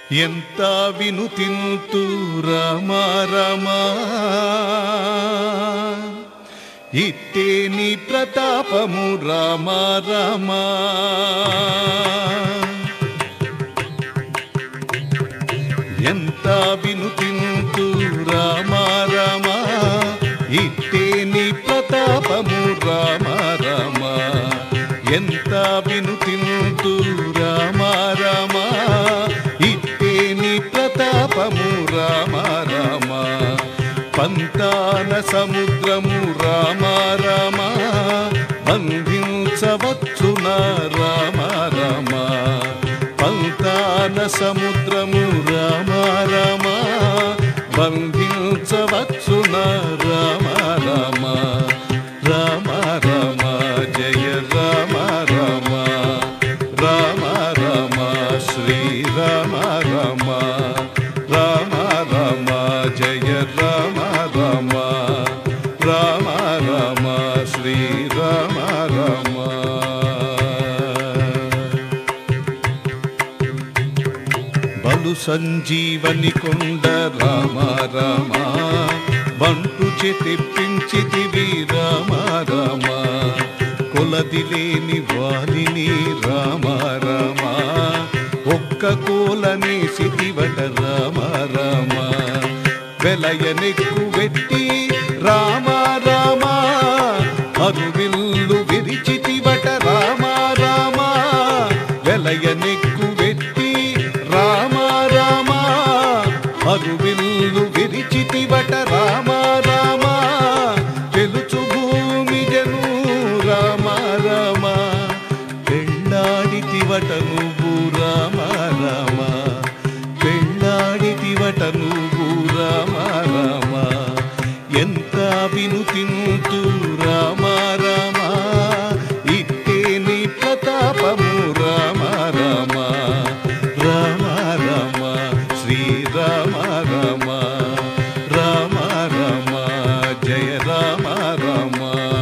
ఎంత వినుతింతు రామ రామా ఇట్టే నీ ప్రతాపము రామ రామా ఎంత వినుతింతు రామ రామా ఇట్టే నీ ప్రతాపము రామ రామా ఎంత వినుతింతు రామ రామా ఇట్టే నీ ప్రతాపము రామ రామా పంతాన సముద్రము రామ రామ బంధించవచ్చున రామ రామ పంతాన సముద్రము రామ రామ బంధించవచ్చున రామ రామ రామ రామ జయ రామ రామ రామ రామ శ్రీ రామ రామ రామ రామ జయ రామ రామ రామ రామ శ్రీ రామ రామ బలు సంజీవని కొండ రామ రామ బంటు చే తెప్పించితివి రామ రామ కొలది లేని వాలిని రామ రామ ఒక్క కోలనే సిటివట రామ రామ వెలయనెక్కు వెట్టి రామ రామ అరువిల్లు విరిచితివట రామ రామ వెలయనెక్కు వెట్టి రామ రామ అరువిల్లు విరిచితివట రామ రామ తెలుచు భూమి జను రామ రామ పెళ్ళాడితివట నువ్వు రామ రామ పెళ్ళాడితివట నువ్వు రామ రామ ఎంత వినుతింతు రామ రామ ఇట్టే నీ ప్రతాపము రామ రామ రామ రామ శ్రీరామ రామ రామ రామ జయ రామ రామ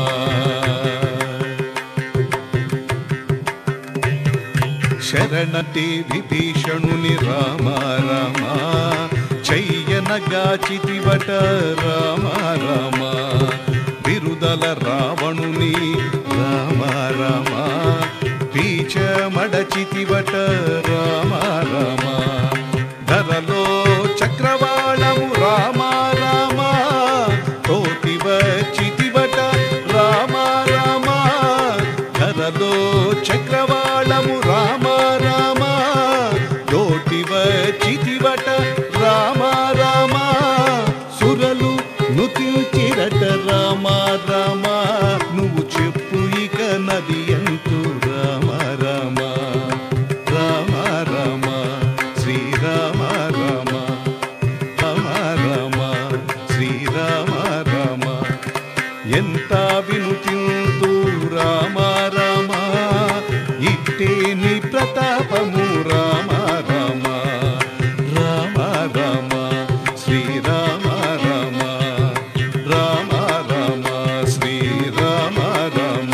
శరణటే విభీషణుని రామ రామ చెయ్యనగాచితివట రామ రామ బిరుదల రావణుని రామ రామ పీచ మడచితివట రామ రామ ధరలో చక్రవాళము రామ రామ తోటివ చితివట రామ రామ ధరలో చక్రవాళము రామ రామ దోటివ చితివట రామ రామ సురలు నుతిచిరట రామ రామ నువ్వు చెప్పు ఇక నది ఎంతు రామ రామ రామ రామ శ్రీరామ రామ రామ రామ శ్రీరామ రామ ఎంత వినుతింతు రామ రామ ఇట్టే నీ ప్రతాపము రామ రామ రామ రామ శ్రీరామ రామ రామ రామ శ్రీరామ రామ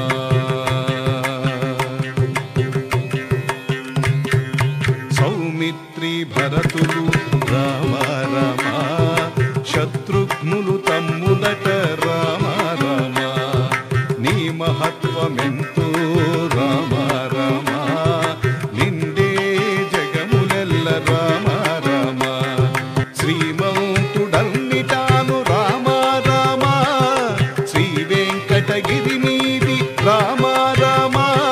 సౌమిత్రి భరతులు రామ రామ శత్రుఘ్నులు తమ్ములట రామ రామ నీ మహత్వమెంతో రామ రామ నిండే జగములెల్ల రామ రామ శ్రీమంతుడన్నిటాను రామ రామ శ్రీ వెంకటగిరి మీది రామ రామ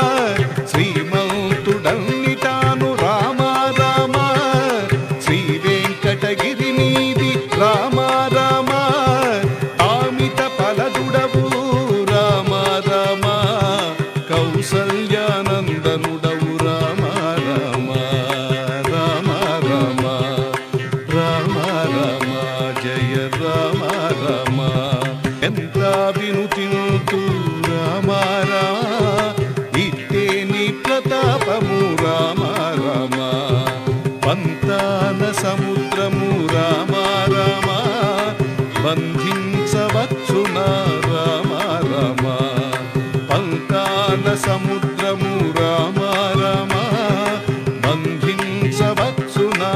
శ్రీమంతుడన్నిటాను రామ రామ శ్రీ వెంకటగిరి మీది రామ రామ ఆమిత ఫలదుడవు రామ రామ కౌసల్యానందనుడవు రామ రామ రామ రామ రామ రామ జయ రామ రామ ఎంత వినుతింతు రామ రామ ఇట్టే నీ ప్రతాపము రామ రామ పంతాన సముద్రము రామ రామ బంధించవచ్చున రామ రామ పంతాన సముద్రము రామ రామ బంధించవచ్చున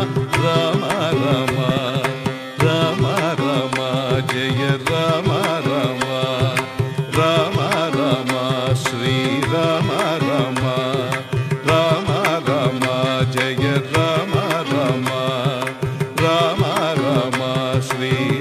జై